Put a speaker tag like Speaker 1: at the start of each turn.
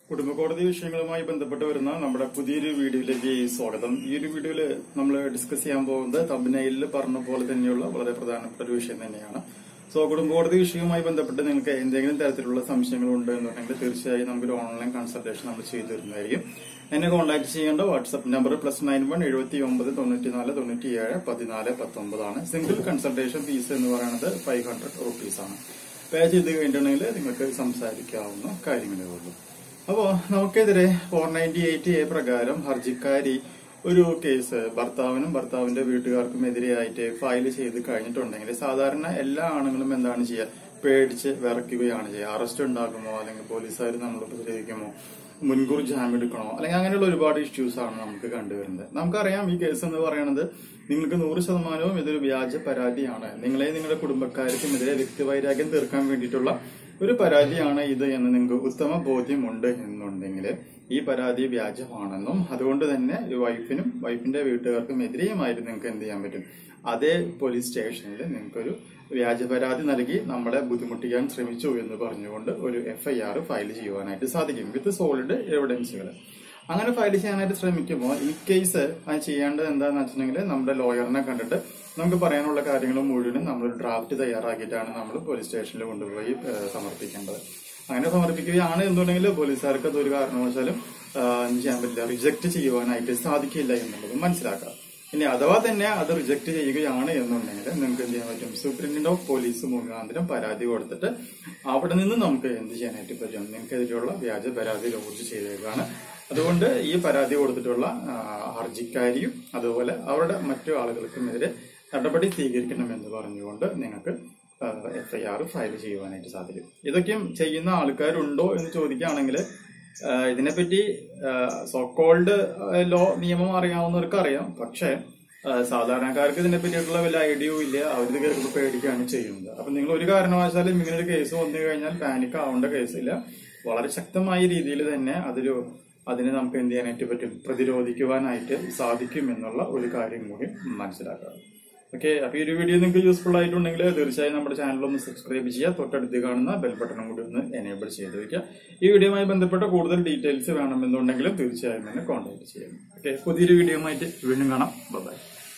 Speaker 1: കുടുംബ കോടതി വിഷയങ്ങളുമായി ബന്ധപ്പെട്ട് വരുന്ന നമ്മുടെ പുതിയൊരു വീഡിയോയിലേക്ക് സ്വാഗതം ഈ ഒരു വീഡിയോയിൽ നമ്മൾ ഡിസ്കസ് ചെയ്യാൻ പോകുന്നത് തമ്പനയിൽ പറഞ്ഞ പോലെ തന്നെയുള്ള വളരെ പ്രധാനപ്പെട്ട ഒരു വിഷയം തന്നെയാണ് സോ കുടുംബ കോടതി വിഷയവുമായി ബന്ധപ്പെട്ട് നിങ്ങൾക്ക് എന്തെങ്കിലും തരത്തിലുള്ള സംശയങ്ങൾ ഉണ്ട് എന്നുണ്ടെങ്കിൽ തീർച്ചയായും നമുക്കൊരു ഓൺലൈൻ കൺസൾട്ടേഷൻ നമ്മൾ ചെയ്തു തരുന്നതായിരിക്കും എന്നെ കോൺടാക്ട് ചെയ്യേണ്ട WhatsApp number plus nine one എഴുപത്തി ഒമ്പത് തൊണ്ണൂറ്റി നാല് തൊണ്ണൂറ്റി ഏഴ് പതിനാല് പത്തൊമ്പതാണ് സിംഗിൾ കൺസൾട്ടേഷൻ ഫീസ് എന്ന് പറയുന്നത് ഫൈവ് ഹൺഡ്രഡ് റുപ്പീസ് ആണ് പേ ചെയ്ത് കഴിഞ്ഞിട്ടുണ്ടെങ്കിൽ നിങ്ങൾക്ക് സംസാരിക്കാവുന്ന കാര്യങ്ങളേ ഉള്ളൂ അപ്പോ നമുക്കെതിരെ ഫോർ നയൻറ്റി എയ്റ്റ് എ പ്രകാരം ഹർജിക്കാരി ഒരു കേസ് ഭർത്താവിനും ഭർത്താവിന്റെ വീട്ടുകാർക്കും എതിരെയായിട്ട് ഫയൽ ചെയ്ത് കഴിഞ്ഞിട്ടുണ്ടെങ്കിൽ സാധാരണ എല്ലാ ആണുങ്ങളും എന്താണ് ചെയ്യുക പേടിച്ച് വിറയ്ക്കുകയാണ് ചെയ്യുക അറസ്റ്റ് ഉണ്ടാക്കുമോ അല്ലെങ്കിൽ പോലീസുകാർ നമ്മൾ ഉപദ്രവിക്കുമോ മുൻകൂർ ജാമ്യം എടുക്കണോ അല്ലെങ്കിൽ അങ്ങനെയുള്ള ഒരുപാട് ഇഷ്യൂസ് ആണ് നമുക്ക് കണ്ടുവരുന്നത് നമുക്കറിയാം ഈ കേസ് എന്ന് പറയുന്നത് നിങ്ങൾക്ക് നൂറ് ശതമാനവും ഇതൊരു വ്യാജ പരാതിയാണ് നിങ്ങളെ നിങ്ങളുടെ കുടുംബക്കാർക്കും എതിരെ വ്യക്തിവൈരാഗ്യം തീർക്കാൻ വേണ്ടിയിട്ടുള്ള ഒരു പരാതിയാണ് ഇത് എന്ന് നിങ്ങൾക്ക് ഉത്തമ ബോധ്യമുണ്ട് എന്നുണ്ടെങ്കിൽ ഈ പരാതി വ്യാജമാണെന്നും അതുകൊണ്ട് തന്നെ ഈ വൈഫിനും വൈഫിന്റെ വീട്ടുകാർക്കും എതിരെയുമായിട്ട് നിങ്ങൾക്ക് എന്ത് ചെയ്യാൻ പറ്റും അതേ പോലീസ് സ്റ്റേഷനിൽ നിങ്ങൾക്കൊരു വ്യാജ പരാതി നൽകി നമ്മളെ ബുദ്ധിമുട്ടിക്കാൻ ശ്രമിച്ചു എന്ന് പറഞ്ഞുകൊണ്ട് ഒരു എഫ്ഐആർ ഫയൽ ചെയ്യുവാനായിട്ട് സാധിക്കും വിത്ത് സോളിഡ് എവിഡൻസുകൾ അങ്ങനെ ഫയൽ ചെയ്യാനായിട്ട് ശ്രമിക്കുമ്പോൾ ഈ കേസ് അത് ചെയ്യേണ്ടത് എന്താണെന്ന് വെച്ചിട്ടുണ്ടെങ്കിൽ നമ്മുടെ ലോയറിനെ കണ്ടിട്ട് നമുക്ക് പറയാനുള്ള കാര്യങ്ങൾ മുഴുവനും നമ്മൾ ഡ്രാഫ്റ്റ് തയ്യാറാക്കിയിട്ടാണ് നമ്മൾ പോലീസ് സ്റ്റേഷനിൽ കൊണ്ടുപോയി ഏഹ്, സമർപ്പിക്കേണ്ടത് അങ്ങനെ സമർപ്പിക്കുകയാണ് എന്നുണ്ടെങ്കിൽ പോലീസുകാർക്ക് അത് ഒരു കാരണവശാലും ആഹ്, എന്ത് ചെയ്യാൻ പറ്റില്ല റിജക്ട് ചെയ്യുവാനായിട്ട് സാധിക്കില്ല എന്നുള്ളത് മനസ്സിലാക്കാം ഇനി അഥവാ തന്നെ അത് റിജക്ട് ചെയ്യുകയാണ് എന്നുണ്ടെങ്കിൽ നിങ്ങൾക്ക് എന്ത് ചെയ്യാൻ പറ്റും സൂപ്രണ്ടന്റ് ഓഫ് പോലീസ് മുഖാന്തരം പരാതി കൊടുത്തിട്ട് അവിടെ നിന്ന് നമുക്ക് എന്ത് ചെയ്യാനായിട്ട് പറ്റും നിങ്ങൾക്കെതിരെയുള്ള വ്യാജ പരാതി ലോഡ്ജ് ചെയ്തേക്കാണ് അതുകൊണ്ട് ഈ പരാതി കൊടുത്തിട്ടുള്ള ആ, ഹർജിക്കാരിയും അതുപോലെ അവരുടെ മറ്റു ആളുകൾക്കുമെതിരെ നടപടി സ്വീകരിക്കണമെന്ന് പറഞ്ഞുകൊണ്ട് നിങ്ങൾക്ക് എഫ്ഐആർ ഫയൽ ചെയ്യുവാനായിട്ട് സാധിക്കും ഇതൊക്കെയും ചെയ്യുന്ന ആൾക്കാരുണ്ടോ എന്ന് ചോദിക്കുകയാണെങ്കിൽ ആ, ഇതിനെപ്പറ്റി സോക്കോൾഡ് ലോ നിയമം അറിയാവുന്നവർക്ക് അറിയാം പക്ഷേ ആ, സാധാരണക്കാർക്ക് ഇതിനെ പറ്റിയിട്ടുള്ള വല്ല ഐഡിയയും ഇല്ല അവരിത് കേൾക്കുമ്പോൾ പേടിക്കുകയാണ് ചെയ്യുന്നത് അപ്പൊ നിങ്ങൾ ഒരു കാരണവശാലും ഇങ്ങനെ ഒരു കേസ് വന്നു കഴിഞ്ഞാൽ പാനിക് ആവേണ്ട കേസില്ല വളരെ ശക്തമായ രീതിയിൽ തന്നെ അതൊരു അതിനെ നമുക്ക് എന്ത് ചെയ്യാനായിട്ട് പറ്റും പ്രതിരോധിക്കുവാനായിട്ട് സാധിക്കും എന്നുള്ള ഒരു കാര്യം കൂടി മനസ്സിലാക്കുക ഓക്കെ അപ്പൊ ഈ ഒരു വീഡിയോ നിങ്ങൾക്ക് യൂസ്ഫുൾ ആയിട്ടുണ്ടെങ്കിൽ തീർച്ചയായും നമ്മുടെ ചാനൽ ഒന്ന് സബ്സ്ക്രൈബ് ചെയ്യുക തൊട്ടടുത്ത് കാണുന്ന ബെൽ ബട്ടണും കൂടി ഒന്ന് എനേബിൾ ചെയ്ത് വെക്കുക ഈ വീഡിയോയുമായി ബന്ധപ്പെട്ട കൂടുതൽ ഡീറ്റെയിൽസ് വേണമെന്നുണ്ടെങ്കിലും തീർച്ചയായും തന്നെ കോൺടാക്ട് ചെയ്യാം ഓക്കെ പുതിയൊരു വീഡിയോ ആയിട്ട് വീണ്ടും കാണാം ബൈ